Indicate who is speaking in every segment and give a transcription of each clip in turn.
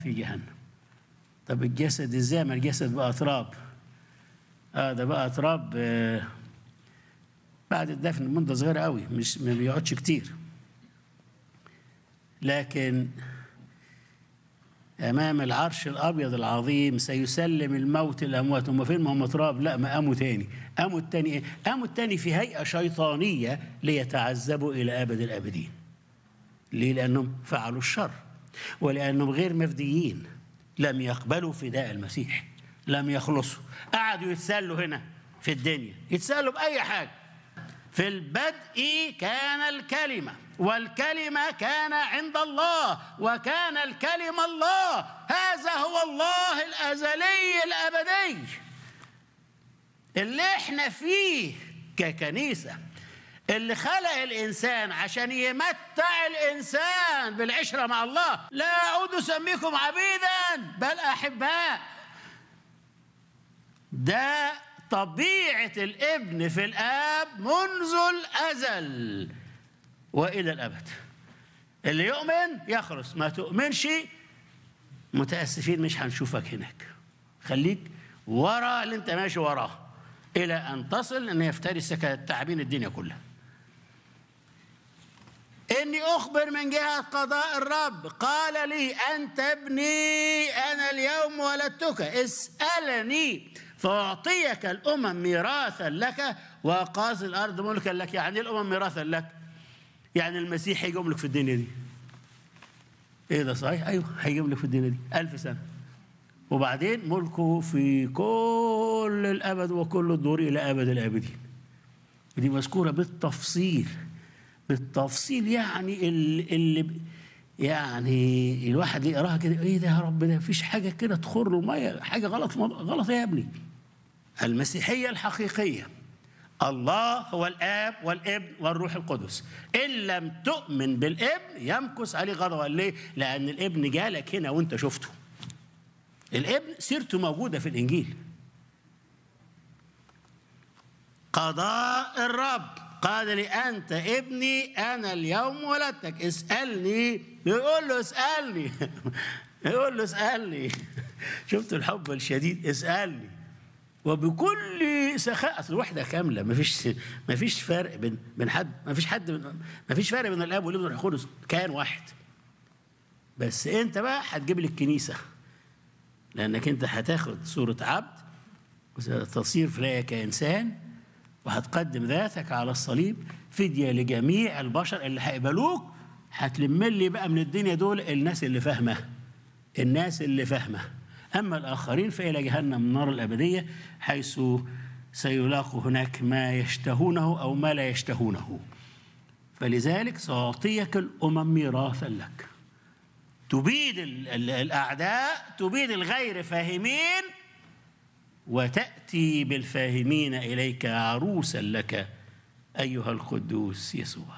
Speaker 1: في جهنم طب الجسد ازاي ما الجسد بقى تراب اه ده بقى تراب آه بعد الدفن مدة صغيرة قوي مش ما بيقعدش كتير لكن أمام العرش الأبيض العظيم سيسلم الموت الأموات هم فين ما هم تراب لا ما قاموا تاني قاموا التاني إيه؟ قاموا التاني في هيئة شيطانية ليتعذبوا إلى أبد الآبدين ليه لأنهم فعلوا الشر ولأنهم غير مفديين لم يقبلوا فداء المسيح لم يخلصوا قعدوا يتسلوا هنا في الدنيا يتسلوا بأي حاجة في البدء كان الكلمة والكلمة كان عند الله وكان الكلمة الله هذا هو الله الأزلي الأبدي اللي احنا فيه ككنيسة اللي خلق الإنسان عشان يمتع الإنسان بالعشرة مع الله لا أعود أسميكم عبيدا بل أحباء ده طبيعة الابن في الآب منذ الأزل وإلى الأبد اللي يؤمن يخلص ما تؤمنش متأسفين مش هنشوفك هناك خليك ورا اللي انت ماشي وراه إلى أن تصل أن يفترسك التعبين الدنيا كلها إني أخبر من جهة قضاء الرب قال لي أنت ابني أنا اليوم ولدتك اسألني فأعطيك الأمم ميراثا لك وأقاصي الأرض ملكا لك يعني الأمم ميراثا لك يعني المسيح هيجي لك في الدنيا دي ايه ده صحيح ايوه هيجي لك في الدنيا دي ألف سنة وبعدين ملكه في كل الأبد وكل الدور إلى أبد الآبدين دي مذكورة بالتفصيل بالتفصيل يعني اللي, اللي يعني الواحد يقراها كده ايه ده يا رب ده مفيش حاجه كده تخر الميه حاجه غلط غلط يا ابني المسيحيه الحقيقيه الله هو الاب والابن والروح القدس ان لم تؤمن بالابن يمكث عليه غضبا ليه لان الابن جالك هنا وانت شفته الابن سيرته موجوده في الانجيل قضاء الرب قال لي أنت ابني أنا اليوم ولدتك اسألني يقول له اسألني يقول له اسألني شفت الحب الشديد اسألني وبكل سخاء اصل الوحده كامله ما فيش ما فيش فرق بين بين حد ما فيش حد ما فيش فرق بين الاب والابن والروح القدس كان واحد بس انت بقى هتجيب لي الكنيسه لانك انت هتاخد صوره عبد وتصير في كانسان وهتقدم ذاتك على الصليب فدية لجميع البشر اللي هيقبلوك هتلم لي بقى من الدنيا دول الناس اللي فاهمة الناس اللي فاهمة أما الآخرين فإلى جهنم النار الأبدية حيث سيلاقوا هناك ما يشتهونه أو ما لا يشتهونه فلذلك سأعطيك الأمم ميراثا لك تبيد الأعداء تبيد الغير فاهمين وتأتي بالفاهمين إليك عروسا لك أيها القدوس يسوع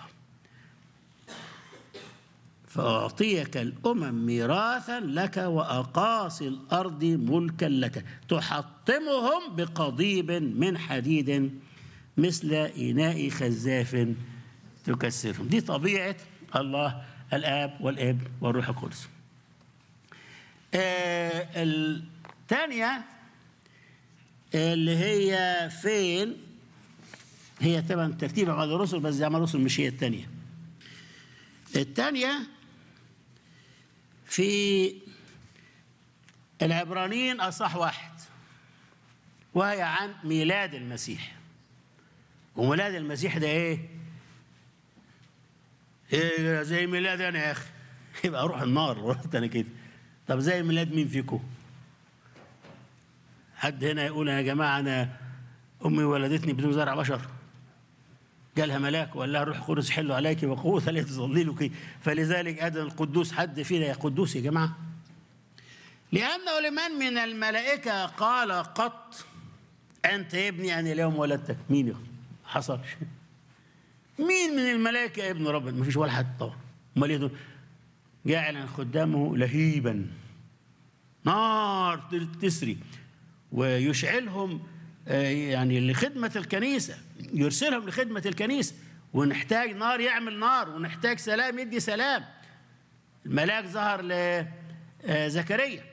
Speaker 1: فأعطيك الأمم ميراثا لك وأقاصي الأرض ملكا لك تحطمهم بقضيب من حديد مثل إناء خزاف تكسرهم دي طبيعة الله الآب والابن والروح القدس آه الثانية اللي هي فين هي طبعا ترتيب اعمال الرسل بس اعمال الرسل مش هي الثانيه الثانيه في العبرانيين اصح واحد وهي عن ميلاد المسيح وميلاد المسيح ده ايه؟ إيه زي ميلاد انا يا اخي يبقى اروح النار رحت انا كده طب زي ميلاد مين فيكم؟ حد هنا يقول يا جماعة أنا أمي ولدتني بدون زرع بشر جالها ملاك وقال لها روح قدس حل عليك وقوة لا تظللك فلذلك أذن القدوس حد فينا يا قدوس يا جماعة لأنه لمن من الملائكة قال قط أنت ابني أنا اليوم ولدتك مين حصلش مين من الملائكة ابن ربنا ما فيش ولا حد طبعا امال جاعلا خدامه لهيبا نار تسري ويشعلهم يعني لخدمة الكنيسة يرسلهم لخدمة الكنيسة ونحتاج نار يعمل نار ونحتاج سلام يدي سلام الملاك ظهر آه، زكريا